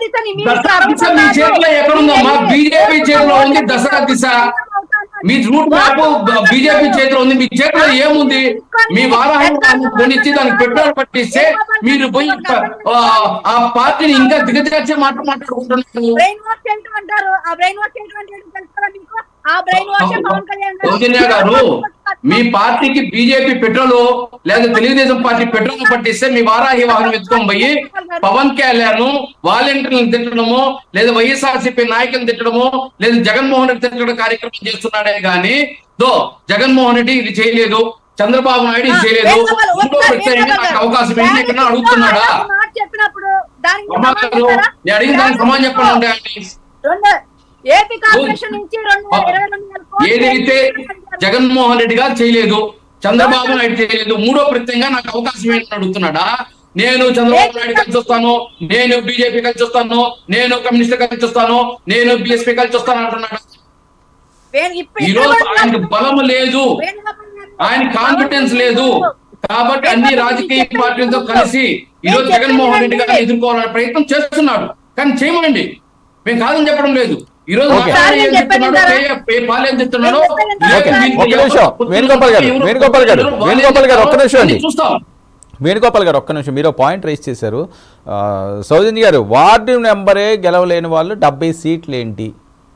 దిశని మీ దసరా అరవై దిశ మీ చేతిలో ఎక్కడుందమ్మా బీజేపీ చేతిలో ఉంది దసరా దిశ మీ రూట్ మ్యాప్ బీజేపీ చేతిలో ఉంది మీ చేతిలో ఏముంది మీ వారాహి కొనిచ్చి దానికి పెట్రోల్ పట్టిస్తే మీరు పోయి ఆ, ఆ పార్టీని ఇంకా దిగజార్చే మాట మాట్లాడుకుంటున్నారు బ్రెయిన్ వాష్ చేయటం అంటారు ఆ బ్రెయిన్ వాష్ చేయటం అంటే ఏంటో తెలుసా మీకు ఆ బ్రెయిన్ వాష్ పవన్ కళ్యాణ్ గారు సౌజన్య గారు మీ పార్టీకి బీజేపీ పెట్రోల్ లేదా తెలుగుదేశం పార్టీ పెట్రోల్ పట్టిస్తే మీ వారాహి వాహనం ఎత్తుకొని పోయి పవన్ కళ్యాణ్ వాలంటీర్లను తిట్టడము లేదా వైఎస్ఆర్సీపీ నాయకులను తిట్టడము లేదా జగన్మోహన్ రెడ్డి తిట్టడం కార్యక్రమం చేస్తున్నాడే గాని దో జగన్మోహన్ రెడ్డి ఇది చేయలేదు చంద్రబాబు నాయుడు ఇది చేయలేదు వేణుగోపాల్, ఇంకో ఒకసారి వ్యక్తి అయినా వేణుగోపాల్ నాకు అవకాశం ఏంటి గారు, ఎక్కడ అడుగుతున్నాడా ఒక మాట చెప్పినప్పుడు దానికి అమ్మా గారు సమాధానం నేను అడిగిన దానికి సమాధానం చెప్పండి అంటే రెండు ఏపీ కార్పొరేషన్ నుంచి రెండు ఇరవై రెండు వేల కోట్లు ఏదైతే జగన్మోహన్ రెడ్డి గారు చేయలేదు చంద్రబాబు నాయుడు చేయలేదు మూడో ప్రత్యంగా నాకు అవకాశం ఏంటని అడుగుతున్నాడా నేను చంద్రబాబు నాయుడు కలిసి వస్తాను నేను బీజేపీ కలిసి వస్తాను నేను కమ్యూనిస్ట్ కలిసి వస్తాను నేను బిఎస్పీ కలిసి వస్తాను అంటున్నాడు వేణు- ఇప్పుడు ఈ రోజు ఆయనకు బలం లేదు వేణుగోపాల్ గారు, ఆయన కాన్ఫిడెన్స్ లేదు కాబట్టి అన్ని రాజకీయ పార్టీలతో కలిసి ఈ రోజు జగన్మోహన్ రెడ్డి గారిని ఎదుర్కోవాలనే ప్రయత్నం చేస్తున్నాడు కానీ చేయమండి మేము కాదని చెప్పడం లేదు ఈ రోజు ఓకే. మాట్లాడే ఏం చెప్తున్నాడో ఏ- ఏ పాలు ఏం చెప్తున్నాడో ఓకే. ఓకే వీళ్ళు ఒక్క నిమిషం ఎవరు వేణుగోపాల్ గారు ఎవరు వేణుగోపాల్ గారు వాళ్ళు వేణుగోపాల్ గారు ఒక్క నిమిషం అండి అని చూస్తాం వేణుగోపాల్ గారు ఒక్క నిమిషం మీరు పాయింట్ రైజ్ చేశారు ఆ, సౌజన్య గారు వార్డు నెంబరే గెలవలేని వాళ్ళు డెబ్బై సీట్లు ఏంటి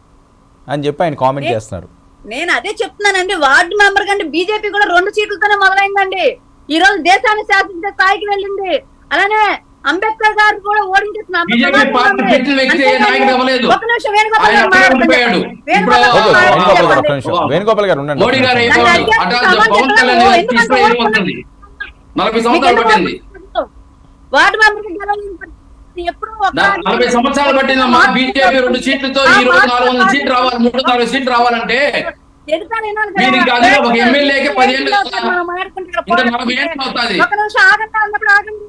అని చెప్పి ఆయన కామెంట్ చేస్తున్నారు నేను అదే చెప్తున్నానండి వార్డు మెంబర్ కంటే బీజేపీ కూడా రెండు సీట్లతోనే మొదలైందండి ఈ రోజు దేశాన్ని శాసించే స్థాయికి వెళ్ళింది అలానే అంబేద్కర్ గారు కూడా ఓడించేసిన అంత బీజేపీ ప్రమాదం పార్టీ ఉంది. పెట్టిన వ్యక్తి అంతేకాదు, నాయకుడు అవ్వలేదు. ఒక్క నిమిషం వేణుగోపాల్ ఆయన గారు అక్కడే మాట్లాడండి. ఉండిపోయాడు. వేణుగోపాల్ ఇప్పుడు- ఓకే గారు వేణుగోపాల్ గారు ఒక్క చెప్పండి. నిమిషం వేణుగోపాల్ గారు ఉండండి మోడీ గారు ఒక్క నిమిషం. అయిపోయాడు దాన్ని అటాల్ అడిగారు, పవన్ కళ్యాణ్ సమాధానం గారికి తీసుకురా చెప్పండి. ఏమవుతుంది నలభై మీకు సంవత్సరాలు ఎందుకు పట్టింది ఓడిపోతున్నారు? వార్డు మెంబర్ గెలవలేని ఎప్పుడు ఒక నా- నలభై సంవత్సరాలు పట్టిందమ్మా బీజేపీ రెండు సీట్లతో ఈ రోజు నాలుగు వందల సీట్లు రావాలి మూడు నాలుగు సీట్లు రావాలంటే ఎదుటాలు వినాలి కదా. దీనికి కాదు, ఒక ఎమ్మెల్యేకి పదిహేను ఏళ్ళు కదా. మనం మాట్లాడుకుంటాం. ఇంకా నలభై ఏళ్ళు అవుతాది. ఒక నిమిషం ఆగండి అన్నప్పుడు ఆగండి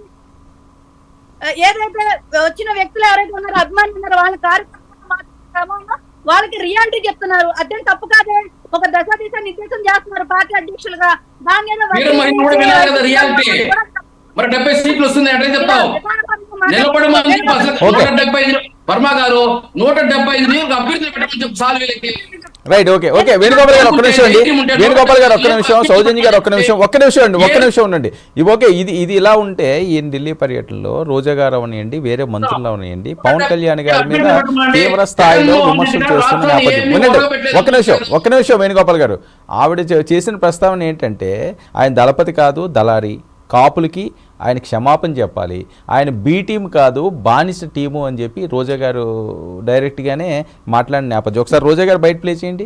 ఆ, ఏదైతే వచ్చిన వ్యక్తులు ఎవరైతే ఉన్నారో అభిమానులు ఉన్నారో వాళ్ళ కార్యక్రమం మాట్లాడుతున్నామో వాళ్ళకి రియాలిటీ చెప్తున్నారు అదేం తప్పు కాదే ఒక దశ దిశ నిర్దేశం చేస్తున్నారు పార్టీ అధ్యక్షులుగా దాని ఏదో మీరు మరి కూడా వినాలి కదా రియాలిటీ మరి డెబ్బై సీట్లు వస్తుంది అంటే చెప్తావు నిలబడి మంది అసలు ఓకే. నూట డెబ్బై ఐదు వర్మ గారు నూట డెబ్బై ఐదు నియోజక అభ్యర్థులు పెట్టమని చెప్పి చాలు వీళ్ళకి రైట్ ఓకే ఓకే వేణుగోపాల్ గారు ఒక్క నిమిషం అండి వేణుగోపాల్ గారు ఒక్క నిమిషం సౌజన్య గారు ఒక్క నిమిషం ఒక్క నిమిషం అండి ఒక్క నిమిషం ఉండండి ఇవి ఓకే ఇది ఇది ఇలా ఉంటే ఈ ఢిల్లీ పర్యటనలో రోజా గారు అవనియండి వేరే మంత్రులు అవనియండి పవన్ కళ్యాణ్ గారి మీద తీవ్ర స్థాయిలో విమర్శలు చేస్తున్న నేపథ్యం వినండి ఒక్క నిమిషం ఒక్క నిమిషం వేణుగోపాల్ గారు ఆవిడ చే- చేసిన ప్రస్తావన ఏంటంటే ఆయన దళపతి కాదు దళారి కాపులకి ఆయన క్షమాపణ చెప్పాలి ఆయన బి టీం కాదు బానిస టీము అని చెప్పి రోజా గారు డైరెక్ట్గానే మాట్లాడిన నేపథ్యం ఒకసారి రోజా గారు బయట ప్లే చేయండి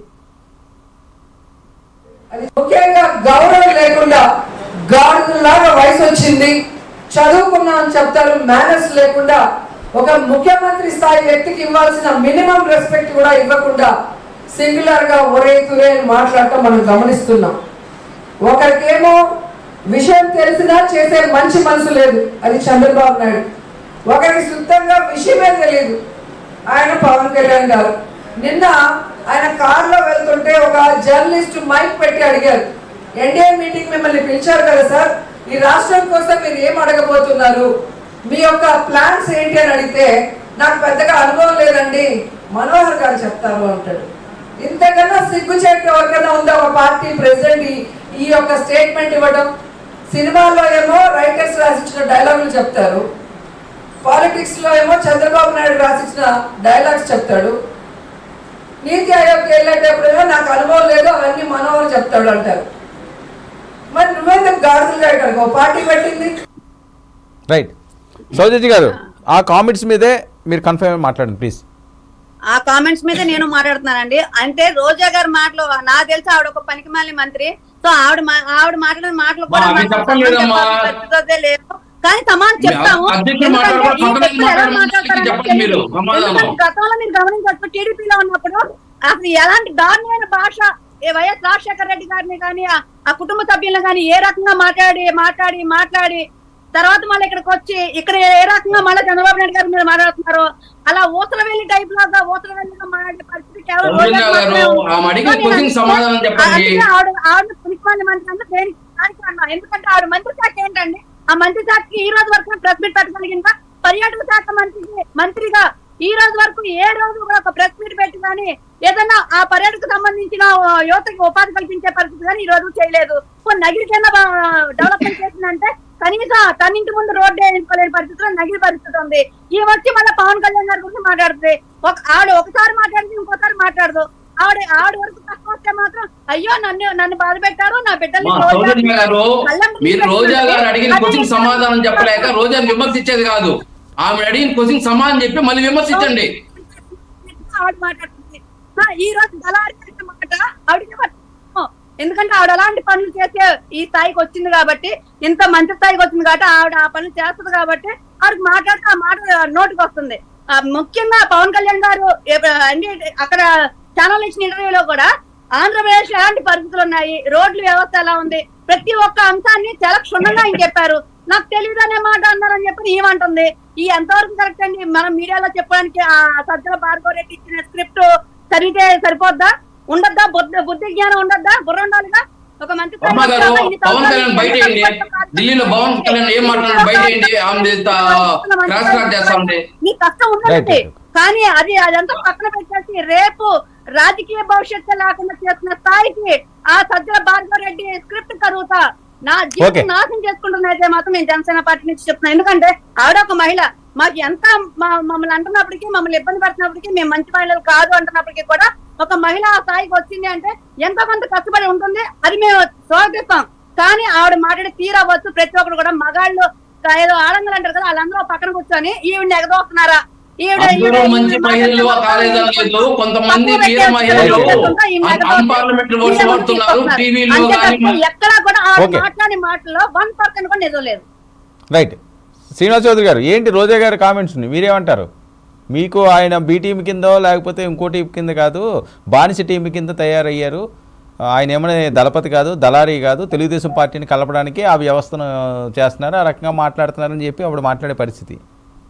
అది ముఖ్యంగా గౌరవం లేకుండా గాడులాగా వయసు వచ్చింది చదువుకున్నా అని చెప్తారు మేనర్స్ లేకుండా ఒక ముఖ్యమంత్రి స్థాయి వ్యక్తికి ఇవ్వాల్సిన మినిమం రెస్పెక్ట్ కూడా ఇవ్వకుండా సింగులర్ గా ఒరే తురే అని మాట్లాడటం మనం గమనిస్తున్నాం ఒకరికేమో విషయం తెలిసినా చేసే మంచి మనసు లేదు అది చంద్రబాబు నాయుడు ఒకరికి శుద్ధంగా విషయమే తెలియదు ఆయన పవన్ కళ్యాణ్ గారు నిన్న ఆయన కారులో వెళ్తుంటే ఒక జర్నలిస్ట్ మైక్ పెట్టి అడిగారు ఎన్డీఏ మీటింగ్ మిమ్మల్ని పిలిచారు కదా సార్ ఈ రాష్ట్రం కోసం మీరు ఏం అడగబోతున్నారు మీ యొక్క ప్లాన్స్ ఏంటి అని అడిగితే నాకు పెద్దగా అనుభవం లేదండి మనోహర్ గారు చెప్తారు అంటాడు ఇంతకన్నా సిగ్గుచేటు ఎవరికైనా ఉందా ఒక పార్టీ ప్రెసిడెంట్ ఈ- ఈ యొక్క స్టేట్మెంట్ ఇవ్వడం సినిమాల్లో ఏమో రైటర్స్ రాసిచ్చిన డైలాగులు చెప్తారు పాలిటిక్స్ లో ఏమో చంద్రబాబు నాయుడు రాసిచ్చిన డైలాగ్స్ చెప్తాడు నీతి ఆయోగ్ వెళ్ళేటప్పుడేమో నాకు అనుభవం లేదు అవన్నీ మనోహర్ చెప్తాడు అంటారు మరి నువ్వెందుకు గాడుదలు చేయడానికి ఒక పార్టీ పెట్టింది రైట్ సౌజన్య గారు ఆ కామెంట్స్ మీదే మీరు కన్ఫర్మ్ మాట్లాడండి ప్లీజ్ ఆ కామెంట్స్ మీద నేను మాట్లాడుతున్నానండి అంటే రోజా గారి మాటలు నాకు తెలిసి ఆవిడ ఒక పనికిమాలిన మంత్రి సో ఆవిడ మా- ఆవిడ మాట్లాడిన మాటలు కూడా మా, అవి మాకు చెప్పలేదమ్మా. పరిస్థితే లేదు కానీ సమానం చెప్తాము అధ్యక్షుడు ఎందుకంటే మాట్లాడకుండా ఈ పక్కన వ్యక్తులు ఎలా మాట్లాడమని మాట్లాడతారో చెప్పండి తెలియదు. మీరు, సమాధానం. ఎందుకంటే గతంలో మీరు గమనించవచ్చు టీడీపీలో ఉన్నప్పుడు అసలు ఎలాంటి దారుణమైన భాష ఏ వైఎస్ రాజశేఖర రెడ్డి గారిని కానీ ఆ- ఆ కుటుంబ సభ్యులను కానీ ఏ రకంగా మాట్లాడి మాట్లాడి మాట్లాడి తర్వాత మళ్ళీ ఇక్కడికి వచ్చి ఇక్కడ ఏ రకంగా మళ్ళీ చంద్రబాబు నాయుడు గారి మీద మాట్లాడుతున్నారు అలా ఊసల వెళ్ళి టైప్ లాగా ఊసల వెళ్ళిగా మాట్లాడే పరిస్థితి కేవలం సౌజన్య రోజా గారు, మాత్రమే ఉంది. ఆమె అడిగిన కానీ క్వశ్చన్ అందుకే- సమాధానం చెప్పండి. అందుకే ఆవిడ ఆవిడ పులిపాలి మంత్రి అంటే దేనికి దానికి అన్నా ఎందుకంటే ఆవిడ మంత్రి శాఖ ఏంటండి ఆ మంత్రి శాఖకి ఈ రోజు వరకు ప్రెస్ మీట్ పెట్టగలిగిందా పర్యాటక శాఖ మంత్రికి మంత్రిగా ఈ రోజు వరకు ఏ రోజు కూడా ఒక ప్రెస్ మీట్ పెట్టి కానీ ఏదైనా ఆ పర్యటనకు సంబంధించిన ఆ, యువతకి ఉపాధి కల్పించే పరిస్థితి కానీ ఈ రోజు చేయలేదు కొన్ని నగిరికైనా డెవలప్మెంట్ చేసిందంటే కనీసం తన ఇంటి ముందు రోడ్డు వేయించుకోలేని పరిస్థితిలో నగిరి పరిస్థితి ఉంది ఈ వచ్చి మళ్ళీ పవన్ కళ్యాణ్ గారి గురించి మాట్లాడుతుంది ఒక ఆవిడ ఒకసారి మాట్లాడింది ఇంకోసారి మాట్లాడదు ఆవిడ ఆవిడ వరకు కష్టం వస్తే మాత్రం అయ్యో నన్ను నన్ను బాధ పెట్టారు నా బిడ్డల్ని మా రోజా సౌజన్య గారు కళ్ళం మీరు రోజా గారు అడిగిన అది క్వశ్చన్ సమాధానం చెప్పలేక రోజా విమర్శించేది కాదు ఆమె అడిగిన క్వశ్చన్ సమాధానం చెప్పి మళ్ళీ విమర్శించండి ఆవిడ మాట్లాడుతుంది ఆ, ఈ రోజు దళారి అనే మాట ఆవిడకి పట్టము. ఎందుకంటే ఆవిడ అలాంటి పనులు చేసే ఈ స్థాయికి వచ్చింది కాబట్టి ఇంత మంచి స్థాయికి వచ్చింది కాబట్టి ఆవిడ ఆ పనులు చేస్తుంది కాబట్టి ఆవిడకి మాట్లాడితే ఆ మాట నోటికి వస్తుంది ఆ, ముఖ్యంగా పవన్ కళ్యాణ్ గారు ఏ- అంటే అక్కడ ఛానల్ ఇచ్చిన ఇంటర్వ్యూలో కూడా ఆంధ్రప్రదేశ్ ఎలాంటి పరిస్థితులు ఉన్నాయి రోడ్ల వ్యవస్థ ఎలా ఉంది ప్రతి ఒక్క అంశాన్ని చాలా క్షుణ్ణంగా ఆయన చెప్పారు నాకు తెలియదు అనే మాట అన్నారని చెప్పి ఏమంటుంది ఈ ఎంతవరకు కరెక్ట్ అండి మనం మీడియాలో చెప్పడానికి ఆ సజ్జల భార్గవ రెడ్డి ఇచ్చిన స్క్రిప్ట్ చదివితే సరిపోద్దా ఉండద్దా బుద్ధి బుద్ధి జ్ఞానం ఉండద్దా బుర్ర ఉండాలిగా ఒక మంచి అమ్మ గారు పవన్ కళ్యాణ్ బయట వేయండి ఢిల్లీలో పవన్ కళ్యాణ్ ఏం మాట్లాడారు బయట వేయండి ఆమె క్రాస్ టాక్ చేస్తా ఉంది నీ కష్టం Right, ఉండదండి right. కానీ అది అదంతా పక్కన పెట్టేసి రేపు రాజకీయ భవిష్యత్తు లేకుండా చేస్తున్న స్థాయికి ఆ సజ్జల భార్గవ రెడ్డి స్క్రిప్ట్ చదువుతా నా Okay. జీవితం నాశనం చేసుకుంటున్నైతే మాత్రం నేను జనసేన పార్టీ నుంచి చెప్తున్నా ఎందుకంటే ఆవిడ ఒక మహిళ మాకు ఎంత మా- మమ్మల్ని అంటున్నప్పటికీ మమ్మల్ని ఇబ్బంది పెడుతున్నప్పటికీ మేము మంచి మహిళలు కాదు అంటున్నప్పటికీ కూడా ఒక మహిళ ఆ స్థాయికి వచ్చింది అంటే ఎంతో కొంత కష్టపడి ఉంటుంది అది మేము స్వాగతిస్తాం కానీ ఆవిడ మాట్లాడి తీరవచ్చు ప్రతి ఒక్కరు కూడా మగాళ్ళు ఏదో ఆడంగులు అంటారు కదా వాళ్ళందరూ పక్కన కూర్చొని ఈవిడ ఎగదోస్తున్నారా ఈవిడ అందరూ మంచి మహిళలు కాలేదని లేదు కొంతమంది వీర మహిళలు అన్పార్లమెంటరీ ఓట్స్ వాడుతున్నారు టీవీలో కానీ ఎక్కడా కూడా ఆవిడ Okay. మాట్లాడే మాటలో వన్ పర్సెంట్ కూడా నిజం లేదు రైట్ శ్రీనివాస్ చౌదరి గారు ఏంటి రోజా గారి కామెంట్స్ మీరేమంటారు మీకు ఆయన బీ టీం కిందో లేకపోతే ఇంకో టీం కింద కాదు బానిస టీం కింద తయారయ్యారు ఆయన ఏమైనా దళపతి కాదు దళారీ కాదు తెలుగుదేశం పార్టీని కలపడానికి ఆ వ్యవస్థను చేస్తున్నారు ఆ రకంగా మాట్లాడుతున్నారని చెప్పి అప్పుడు మాట్లాడే పరిస్థితి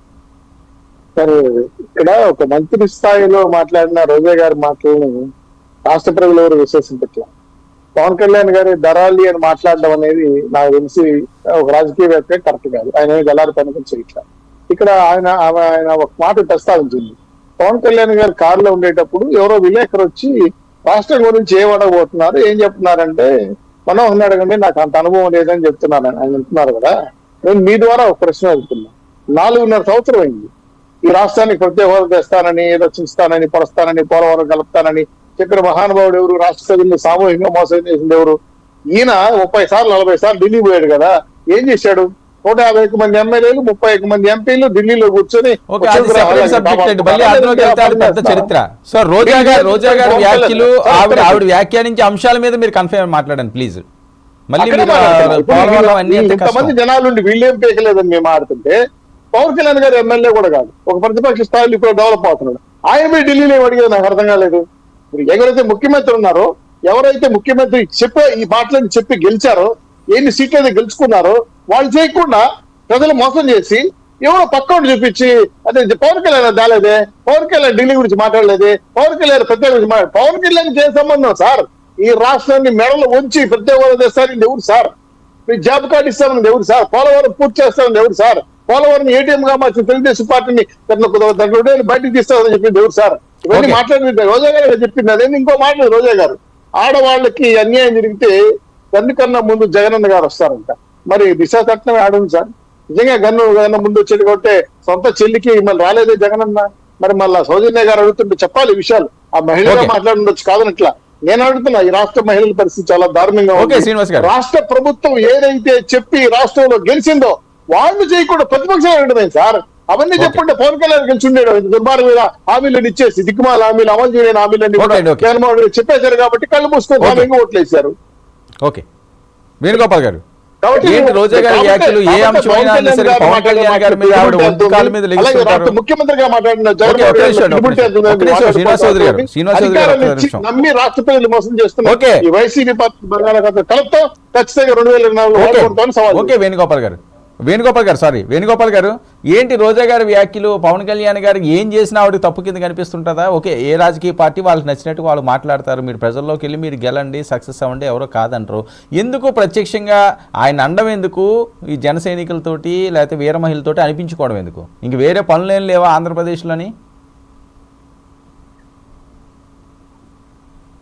సరే ఇక్కడ ఒక మంత్రి స్థాయిలో మాట్లాడిన రోజా గారి మాటలను రాష్ట్ర ప్రజలు ఎవరు విశ్వసించట్ల పవన్ కళ్యాణ్ గారి దళాలి అని మాట్లాడడం అనేది నాకు తెలిసి ఒక రాజకీయవేత్త కరెక్ట్ కాదు ఆయన ఏమీ దళారి పని కూడా చేయట్ల ఇక్కడ ఆయన ఆమె ఆయన ఒక మాట ప్రస్తావించింది పవన్ కళ్యాణ్ గారు కారులో ఉండేటప్పుడు ఎవరో విలేకరు వచ్చి రాష్ట్రం గురించి ఏం అడగబోతున్నారు ఏం చెప్తున్నారంటే మనోహర్ అడగండి నాకు అంత అనుభవం లేదని చెప్తున్నారు ఆయన అంటున్నారు కదా నేను మీ ద్వారా ఒక ప్రశ్న అడుగుతున్నా నాలుగున్నర సంవత్సరం అయింది ఈ రాష్ట్రానికి ప్రత్యేక హోదా తెస్తానని రక్షిస్తానని పరుస్తానని పోలవరం కలుపుతానని చెప్పిన మహానుభావుడు ఎవరు రాష్ట్ర ప్రజల్ని సామూహికంగా మోసం చేసింది ఎవరు ఈయన ముప్పై సార్లు నలభై సార్లు ఢిల్లీ పోయాడు కదా ఏం చేశాడు నూట యాభై ఒక్క మంది ఎమ్మెల్యేలు ముప్పై ఒక్క మంది ఎంపీలు ఢిల్లీలో కూర్చొని ఓకే అది సెపరేట్ సబ్జెక్ట్ అండి మళ్ళీ అందులోకి వెళ్తే అది పెద్ద చరిత్ర సో రోజా గారు రోజా గారి వ్యాఖ్యలు ఆవిడ ఆవిడ వ్యాఖ్యానించే అంశాల మీద మీరు కన్ఫర్మ్ మాట్లాడండి ప్లీజ్ మళ్ళీ అక్కడే మీరు మాట్లాడుతున్నా. ఇప్పుడు పోలవరం వీళ్ళు- అన్ని అంటే ఇంతమంది కష్టం. జనాలు ఉండి వీళ్ళేం పీకలేదని మేము ఆడుతుంటే పవన్ కళ్యాణ్ గారు ఎమ్మెల్యే కూడా కాదు ఒక ప్రతిపక్ష స్థాయిలో ఇప్పుడు డెవలప్ అవుతున్నాడు ఆయన పోయి ఢిల్లీలో ఏం అడిగేది నాకు అర్థం కాలేదు ఇప్పుడు ఎవరైతే ముఖ్యమంత్రి ఉన్నారో ఎవరైతే ముఖ్యమంత్రి చెప్పే ఈ మాటలను చెప్పి గెలిచారో ఎన్ని సీట్లు అయితే గెలుచుకున్నారో వాళ్ళు చేయకుండా ప్రజలు మోసం చేసి ఎవరో పక్కన చూపించి అదే పవన్ కళ్యాణ్ దాలేదే పవన్ కళ్యాణ్ ఢిల్లీ గురించి మాట్లాడలేదే పవన్ కళ్యాణ్ ప్రత్యేక గురించి మాట్లాడ పవన్ కళ్యాణ్ ఏం సంబంధం సార్ ఈ రాష్ట్రాన్ని మెడలు ఉంచి ప్రత్యేక హోదా తెస్తారని ఎవరు సార్ మీ జాబ్ కార్డు ఇస్తామని ఎవరు సార్ పోలవరం పూర్తి చేస్తామని ఎవరు సార్ పోలవరం ఏటీఎం గా మార్చిన తెలుగుదేశం పార్టీని దగ్గర బయటకు తీస్తామని చెప్పింది ఎవరు సార్ ఇవన్నీ Okay. మాట్లాడింది రోజా గారు కదా చెప్పింది అదే ఇంకో మాట రోజా గారు ఆడవాళ్ళకి అన్యాయం జరిగితే గన్ను కన్నా ముందు జగనన్న గారు వస్తారంట మరి దిశ చట్టం ఆడుంది సార్ నిజంగా గన్ను గన్న ముందు వచ్చేది కాబట్టి సొంత చెల్లికి మళ్ళీ రాలేదే జగనన్న మరి మళ్ళా సౌజన్య గారు అడుగుతుంటే చెప్పాలి ఈ విషయాలు ఆ మహిళగా Okay. మాట్లాడుండొచ్చు కాదనట్లా నేను అడుగుతున్నా ఈ రాష్ట్ర మహిళల పరిస్థితి చాలా దారుణంగా Okay, ఉంది. శ్రీనివాస్ గారు. రాష్ట్ర ప్రభుత్వం ఏదైతే చెప్పి రాష్ట్రంలో గెలిచిందో వాళ్ళు చేయకుండా ప్రతిపక్షం ఉండమే సార్ అవన్నీ Okay. చెప్పుంటే పవన్ కళ్యాణ్ గెలిచి ఉండేడు దుర్మార్గం మీద హామీలను ఇచ్చేసి దిక్కుమాల హామీలు అమలు చేయలేని హామీలన్నీ కూడా Okay, okay. జగన్మోహన్ రెడ్డి చెప్పేశారు కాబట్టి కళ్ళు మూసుకొని Okay. హామీగా ఓట్లేశారు ఓకే వేణుగోపాల్ గారు కాబట్టి ఏంటి రోజా గారి కాబట్టి- వ్యాఖ్యలు ఏ కాబట్టి అంశమైనా పవన్ కళ్యాణ్ సరే గారు పవన్ కళ్యాణ్ గారి మీద ఆవిడ మాట్లాడే ఒంటి కాళ్ళ మీద అలాగే లెగిస్తుంటారు రాష్ట్ర ముఖ్యమంత్రిగా మాట్లాడిన ఓకే, జగన్మోహన్ ఒక్క రెడ్డి నిమిషం, గారు ఒక్క నిమిషం. త్రిపుల్ ఒక్క నిమిషం, శ్రీనివాస్ చౌదరి గారు, శ్రీనివాస్ చౌదరి గారు, అధికారాన్ని ఒక్క ఇచ్చి నిమిషం. నమ్మి రాష్ట్ర ప్రజలు మోసం చేస్తున్నారు ఓకే. ఈ వైసీపీ పార్టీ బంగాళాఖాతం కలుపుతాం ఖచ్చితంగా రెండు వేల ఇరవై నాలుగు ఓకే ఓడిపోతామని సవాల్ ఓకే వేణుగోపాల్ గారు వేణుగోపాల్ గారు సారీ వేణుగోపాల్ గారు ఏంటి రోజా గారి వ్యాఖ్యలు పవన్ కళ్యాణ్ గారు ఏం చేసినా ఆవిడకి తప్పు కింద కనిపిస్తుంటుందా ఓకే ఏ రాజకీయ పార్టీ వాళ్ళకి నచ్చినట్టు వాళ్ళు మాట్లాడతారు మీరు ప్రజల్లోకి వెళ్ళి మీరు గెలండి సక్సెస్ అవ్వండి ఎవరో కాదంటారు ఎందుకు ప్రత్యక్షంగా ఆయన అండం ఎందుకు ఈ జన సైనికులతోటి లేకపోతే వీర మహిళతోటి అనిపించుకోవడం ఎందుకు ఇంక వేరే పనులేం లేవా ఆంధ్రప్రదేశ్లోని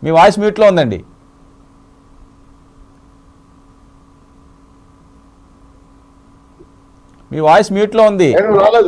మీ వాయిస్ మ్యూట్లో ఉందండి మీ వాయిస్ మ్యూట్లో ఉంది నేను రాలేదు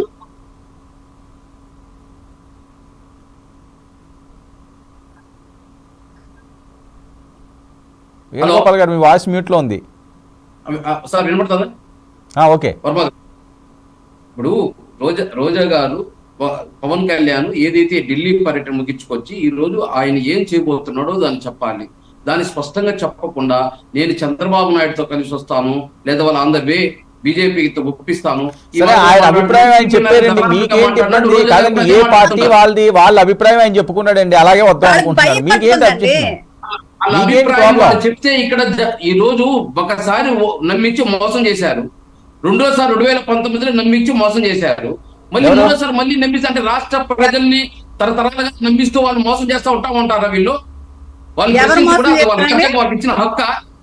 వేణుగోపాల్ గారు మీ వాయిస్ మ్యూట్లో ఉంది అవి- ఆ, సార్ వినపడుతుందా ఆ, ఓకే వర్మ గారు. ఇప్పుడు రోజా రోజా గారు ప- పవన్ కళ్యాణ్ ఏదైతే ఢిల్లీ పర్యటన ముగించుకొచ్చి ఈ రోజు ఆయన ఏం చేయబోతున్నాడో దాన్ని చెప్పాలి దాన్ని స్పష్టంగా చెప్పకుండా నేను చంద్రబాబు నాయుడుతో కలిసి వస్తాను లేదా వాళ్ళ ఆన్ ద వే బీజేపీతో ఒప్పిస్తాను ఈ సరే మాట ఆయన మాట్లాడు, అభిప్రాయం ఆయన చెప్పారండి మాట్లాడు, మీకేంటి మాట్లాడు, ఇబ్బంది రోజా కాదండి గారు ఏ ప్రజలు పార్టీ మాట్లాడుతున్నారు. వాళ్ళది వాళ్ళ అభిప్రాయం ఆయన చెప్పుకున్నాడండి అలాగే వద్దాం వాళ్ళకి అనుకుంటున్నారు మీకేంటి భయపడుతుందండి. అబ్జెక్షన్ వాళ్ళ మీకేంటి అభిప్రాయం ప్రాబ్లం? వాళ్ళు చెప్తే ఇక్కడ జ- ఈ రోజు ఒకసారి ఓ- నమ్మించి మోసం చేశారు రెండోసారి రెండు వేల పంతొమ్మిదిలో నమ్మించి మోసం చేశారు మళ్ళీ ఎవరు? మూడోసారి మళ్ళీ నమ్మిస్తే అంటే రాష్ట్ర ప్రజల్ని తరతరాలుగా నమ్మిస్తూ వాళ్ళు మోసం చేస్తా ఉంటా ఉంటారా వీళ్ళు వాళ్ళు ఎవరు ప్రశ్నించి మోసం కూడా వాళ్ళ చేస్తారండి? కట్టకు వాళ్ళకి ఇచ్చిన హక్క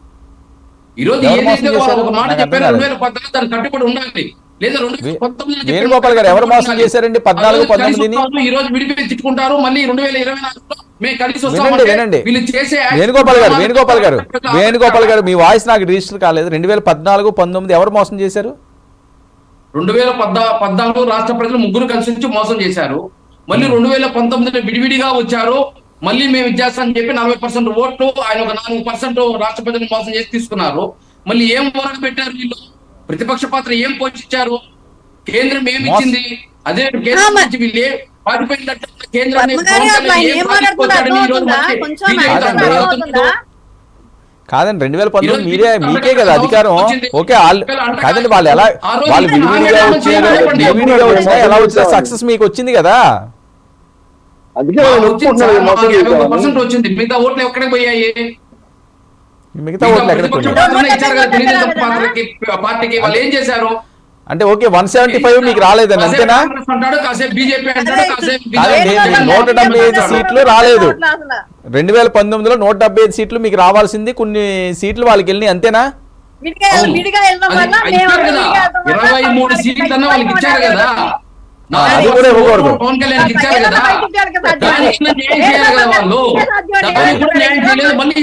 ఈ రోజు ఎవరు మోసం ఏదైతే వాళ్ళు చేశారు? ఒక మాట నాకు చెప్పారు అర్థం రెండు కాలేదు. వేల పద్నాలుగు దాన్ని కట్టుబడి ఉండాలి లేదా రెండు వేల వే- పంతొమ్మిదిలో చెప్పిన వేణుగోపాల్ గారు ఎవరు మోసం ఉండాలి. చేశారండి? ఆ పద్నాలుగు, రోజు కలిసి పంతొమ్మిదిని? వస్తాము, ఈ రోజు విడిపోయి తిట్టుకుంటారు మళ్ళీ రెండు వేల ఇరవై నాలుగులో మేము కలిసి వినండి వస్తామంటే వినండి వీళ్ళు చేసే వేణుగోపాల్ గారు యాక్షన్ వేణుగోపాల్ గారు ప్రజలు వేణుగోపాల్ గారు మీ వాయిస్ నాకు రిజిస్టర్ కాలేదు రెండు వేల పద్నాలుగు పంతొమ్మిది ఎవరు మోసం చేశారు రెండు వేల పద్నా పద్నాలుగు రాష్ట్ర ప్రజలు ముగ్గురు కలిసి వచ్చి మోసం చేశారు మళ్ళీ రెండు వేల పంతొమ్మిదిలో విడివిడిగా వచ్చారు మళ్ళీ మేము ఇచ్చేస్తామని చెప్పి నలభై పర్సెంట్ ఓట్లు ఆయన ఒక నాలుగు పర్సెంట్ రాష్ట్ర ప్రజలు మోసం చేసి తీసుకున్నారు మళ్ళీ ఏం వరకు పెట్టారు వీళ్ళు ప్రతిపక్ష పాత్ర ఏం పోషించారు కేంద్రం ఏమి మోస- ఇచ్చింది అదే కేంద్రం ఆమా. నుంచి వీళ్ళే వాజ్పేయి కేంద్రాన్ని వర్మ గారు అసలు ఆయన ఏం మాట్లాడుతున్నారో అర్థమవుతుందా? కొంచెం అర్థం అర్థమవుతుందా? కాదండి రెండు వేల పంతొమ్మిది ఈరోజు మీరే మీకు మీకే కదా అంతగా అధికారం వచ్చింది. ఓకే వాళ్ళు అంతగా కాదండి వాళ్ళు ఎలా ఆ రోజు వాళ్ళు ఇంకా విడివిడిగా ఆందోళన వచ్చారు చేయాలి. విడివిడిగా వచ్చినా ఎలా వచ్చినా సక్సెస్ మీకు వచ్చింది కదా అందుకే నేను ఒప్పుకుంటున్నాను, ఈ మోసం చేశామని. పర్సెంట్ వచ్చింది మిగతా ఓట్లు ఎక్కడికి పోయాయి మిగతా ఓట్లు ఎక్కడ ప్రతిపక్ష పోయినాయి? పాత్రనే ఇచ్చారు కదా తెలుగుదేశం పార్టీకి పార్టీకి వాళ్ళు ఏం చేశారు అంటే ఓకే వన్ సెవెంటీ ఫైవ్ మీకు రాలేదండి కాసేపు అంతేనా కాంగ్రెస్ అంటాడు కాసేపు బీజేపీ అంటాడు కాసేపు కాదండి, BJP మీకు అంటాడు. నూట డెబ్బై ఐదు సీట్లు రాలేదు. అసలు. రెండు వేల పంతొమ్మిదిలో నూట డెబ్బై ఐదు సీట్లు మీకు రావాల్సింది కొన్ని సీట్లు వాళ్ళకి వెళ్ళినాయి అంతేనా విడిగా అవును. విడిగా వెళ్ళడం అది వల్ల మేము ఇచ్చారు కదా విడిగా వెళ్ళడం వల్ల ఇరవై మూడు వాళ్ళకి సీట్లు అన్న వాళ్ళకి ఇచ్చారు కదా ఆ, అది కూడా ఇవ్వకూడదు. పవన్ కళ్యాణ్ ఇచ్చారు కదా బయటికి వెళ్ళక సాధ్యం. దానికి న్యాయం చేయాలి కదా వాళ్ళు దానికి కూడా న్యాయం చేయలేదు మళ్ళీ